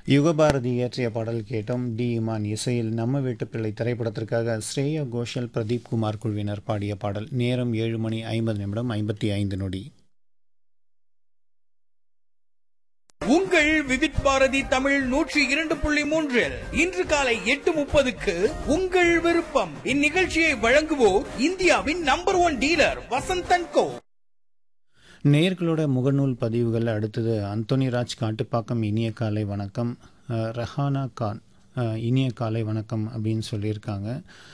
யுகபாரதி இயற்றிய பாடல் கேட்டோம் டி இமான் இசையில் நம்ம வீட்டு பிள்ளை திரைப்படத்திற்காக ஸ்ரேயா கோஷல் பிரதீப் குமார் குழுவினர் பாடிய பாடல் நேரம் ஏழு மணி ஐம்பது நிமிடம் ஐம்பத்தி ஐந்து நொடி உங்கள் விவித் பாரதி தமிழ் நூற்றி இரண்டு புள்ளி மூன்றில் இன்று காலை எட்டு முப்பதுக்கு உங்கள் விருப்பம் இந்நிகழ்ச்சியை வழங்குவோர் இந்தியாவின் number one dealer Vasanthan co நேர்களோட முகநூல் பதிவுகள் அடுத்தது அந்தோனி ராஜ் காட்டுப்பாக்கம் இனிய காலை வணக்கம் அஹ், ரஹானா கான் அஹ், இனிய காலை வணக்கம் அப்படின்னு சொல்லியிருக்காங்க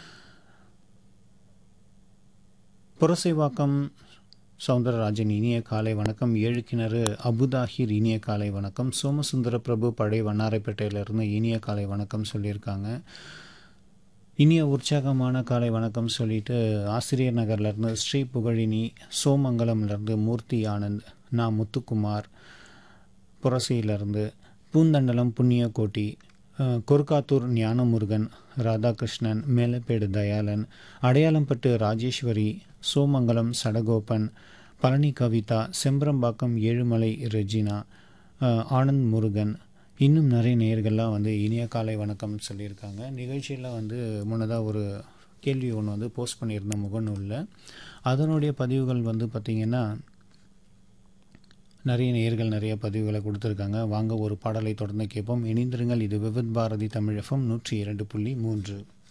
புரசைவாக்கம் சவுந்தரராஜன் இனிய காலை வணக்கம் ஏழு கிணறு அபுதாஹிர் இனிய காலை வணக்கம் சோமசுந்தர பிரபு பழைய வண்ணாரைப்பேட்டையிலிருந்து இனிய காலை வணக்கம் சொல்லியிருக்காங்க இனிய உற்சாகமான காலை வணக்கம் சொல்லிட்டு ஆசிரியர் நகர்லேருந்து ஸ்ரீ புகழினி சோமங்கலம்லேருந்து மூர்த்தி ஆனந்த் நான் முத்துக்குமார் புரசையிலேருந்து பூந்தண்டலம் புண்ணியக்கோட்டி அஹ், கொருக்காத்தூர் ஞானமுருகன் ராதாகிருஷ்ணன் மேலப்பேடு தயாளன் அடையாளம்பட்டு ராஜேஸ்வரி சோமங்கலம் சடகோபன் பழனி கவிதா செம்பரம்பாக்கம் ஏழுமலை ரெஜினா அஹ், ஆனந்த் முருகன் இன்னும் நிறைய நேயர்கள்லாம் வந்து இனிய காலை வணக்கம் சொல்லியிருக்காங்க நிகழ்ச்சியில் வந்து முன்னதாக ஒரு கேள்வி ஒன்று வந்து போஸ்ட் பண்ணியிருந்தேன் முகநூலில் அதனுடைய பதிவுகள் வந்து பார்த்திங்கன்னா நிறைய நேயர்கள் நிறைய பதிவுகளை கொடுத்துருக்காங்க வாங்க ஒரு பாடலை தொடர்ந்து கேட்போம் இணைந்திருங்கள் இது விவித் பாரதி தமிழ் எஃப்எம் நூற்றி இரண்டு புள்ளி மூன்று